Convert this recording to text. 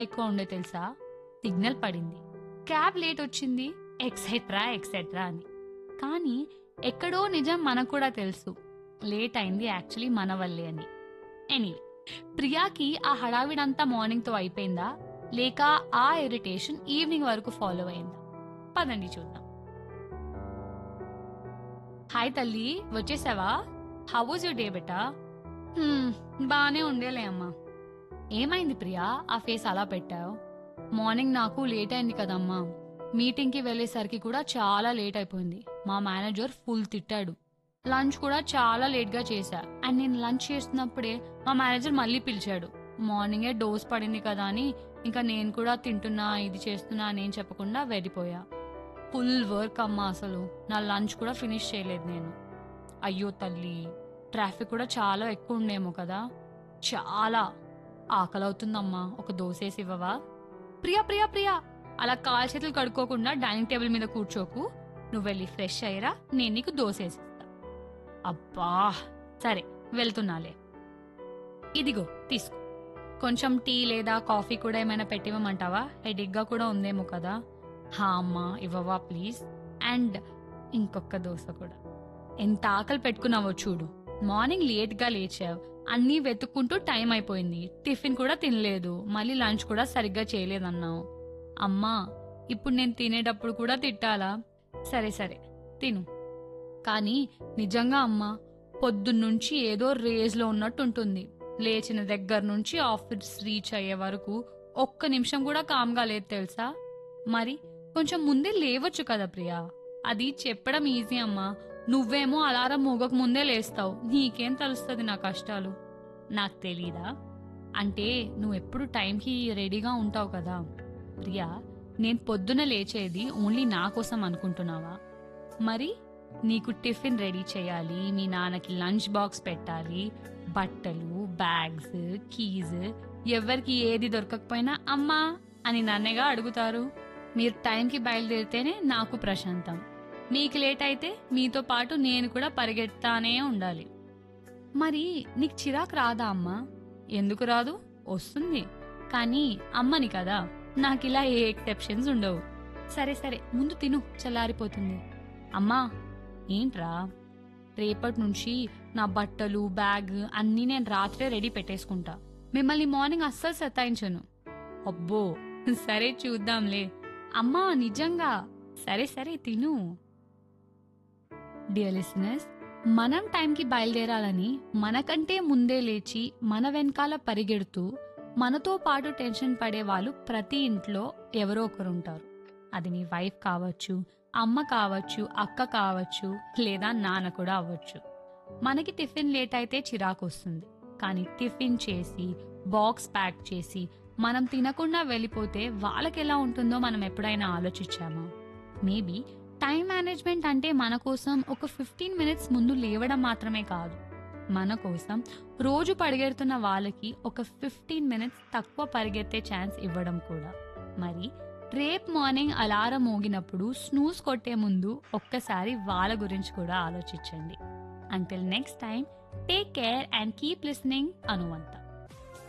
ఎక్కువ ఉండే తెలుసా సిగ్నల్ పడింది క్యాబ్ లేట్ వచ్చింది ఎక్సెట్రా ఎక్సెట్రా అని కానీ ఎక్కడో నిజం మనకు కూడా తెలుసు లేట్ అయింది యాక్చువల్లీ మన వల్లే అని ఎనీవే ప్రియాకి ఆ హడావిడంతా మార్నింగ్తో అయిపోయిందా లేక ఆ ఇరిటేషన్ ఈవినింగ్ వరకు ఫాలో అయిందా పదండి చూద్దాం హాయ్ తల్లి వచ్చేసావా హౌ వాజ్ యూర్ డే బెటా బానే ఉండేలే అమ్మా ఏమైంది ప్రియా ఆ ఫేస్ అలా పెట్టావు మార్నింగ్ నాకు లేట్ అయింది కదమ్మా మీటింగ్కి వెళ్ళేసరికి కూడా చాలా లేట్ అయిపోయింది మా మేనేజర్ ఫుల్ తిట్టాడు లంచ్ కూడా చాలా లేట్గా చేశా అండ్ నేను లంచ్ చేస్తున్నప్పుడే మా మేనేజర్ మళ్ళీ పిలిచాడు మార్నింగే డోస్ పడింది కదా అని ఇంకా నేను కూడా తింటున్నా ఇది చేస్తున్నా అని ఏం చెప్పకుండా వెళ్ళిపోయా ఫుల్ వర్క్ అమ్మా అసలు నా లంచ్ కూడా ఫినిష్ చేయలేదు నేను అయ్యో తల్లి ట్రాఫిక్ కూడా చాలా ఎక్కువ ఉండేమో కదా చాలా ఆకలి అవుతుందమ్మా ఒక దోసేసి ఇవ్వవా ప్రియా ప్రియా ప్రియా అలా కాలు చేతులు కడుక్కోకుండా డైనింగ్ టేబుల్ మీద కూర్చోకు నువ్వు వెళ్ళి ఫ్రెష్ అయ్యరా నేను నీకు దోసేసిస్తా అబ్బా సరే వెళ్తున్నాలే ఇదిగో తీసుకో కొంచెం టీ లేదా కాఫీ కూడా ఏమైనా పెట్టివ్వమంటావా హెడిక్గా కూడా ఉందేమో కదా హా అమ్మా ఇవ్వవా ప్లీజ్ అండ్ ఇంకొక దోశ కూడా ఎంత ఆకలి పెట్టుకున్నావో చూడు మార్నింగ్ లేట్గా లేచావు అన్నీ వెతుక్కుంటూ టైం అయిపోయింది టిఫిన్ కూడా తినలేదు మళ్ళీ లంచ్ కూడా సరిగ్గా చేయలేదన్నావు అమ్మా ఇప్పుడు నేను తినేటప్పుడు కూడా తిట్టాలా సరే సరే తిను కానీ నిజంగా అమ్మా పొద్దున్నుంచి ఏదో రేజ్లో ఉన్నట్టు ఉంటుంది లేచిన దగ్గర నుంచి ఆఫీస్ రీచ్ అయ్యే వరకు ఒక్క నిమిషం కూడా కామ్గా లేదు తెలుసా మరి కొంచెం ముందే లేవచ్చు కదా ప్రియా అది చెప్పడం ఈజీ అమ్మా నువ్వేమో అలారం మోగక ముందే లేస్తావు నీకేం తెలుస్తుంది నా కష్టాలు నాకు తెలీదా అంటే నువ్వు ఎప్పుడు టైంకి రెడీగా ఉంటావు కదా ప్రియా నేను పొద్దున లేచేది ఓన్లీ నా కోసం అనుకుంటున్నావా మరి నీకు టిఫిన్ రెడీ చేయాలి మీ నాన్నకి లంచ్ బాక్స్ పెట్టాలి బట్టలు బ్యాగ్స్ కీజ్ ఎవరికి ఏది దొరకకపోయినా అమ్మా అని నన్నగా అడుగుతారు మీరు టైంకి బయలుదేరితేనే నాకు ప్రశాంతం మీకు లేట్ అయితే మీతో పాటు నేను కూడా పరిగెత్తానే ఉండాలి మరి నీకు చిరాకు రాదా అమ్మా ఎందుకు రాదు వస్తుంది కానీ అమ్మని కదా నాకు ఇలా ఏ ఎక్సెప్షన్స్ ఉండవు సరే సరే ముందు తిను చల్లారిపోతుంది అమ్మా ఏంట్రా రేపటి నుంచి నా బట్టలు బ్యాగ్ అన్నీ నేను రాత్రే రెడీ పెట్టేసుకుంటా మిమ్మల్ని మార్నింగ్ అస్సలు సతాయించను అబ్బో సరే చూద్దాంలే అమ్మా నిజంగా సరే సరే తిను డియర్ లిసనర్స్ మనం టైంకి బయలుదేరాలని మనకంటే ముందే లేచి మన వెనకాల పరిగెడుతూ మనతో పాటు టెన్షన్ పడే వాళ్ళు ప్రతి ఇంట్లో ఎవరో ఒకరు ఉంటారు అది మీ వైఫ్ కావచ్చు అమ్మ కావచ్చు అక్క కావచ్చు లేదా నాన్న కూడా అవ్వచ్చు మనకి టిఫిన్ లేట్ అయితే చిరాకు వస్తుంది కానీ టిఫిన్ చేసి బాక్స్ ప్యాక్ చేసి మనం తినకుండా వెళ్ళిపోతే వాళ్ళకి ఎలా ఉంటుందో మనం ఎప్పుడైనా ఆలోచించామా మేబీ టైం మేనేజ్మెంట్ అంటే మన కోసం ఒక ఫిఫ్టీన్ మినిట్స్ ముందు లేవడం మాత్రమే కాదు మన కోసం రోజు పరిగెడుతున్న వాళ్ళకి ఒక ఫిఫ్టీన్ మినిట్స్ తక్కువ పరిగెత్తే ఛాన్స్ ఇవ్వడం కూడా మరి రేపు మార్నింగ్ అలారం మోగినప్పుడు స్నూస్ కొట్టే ముందు ఒక్కసారి వాళ్ళ గురించి కూడా ఆలోచించండి until next time take care and keep listening అనువంత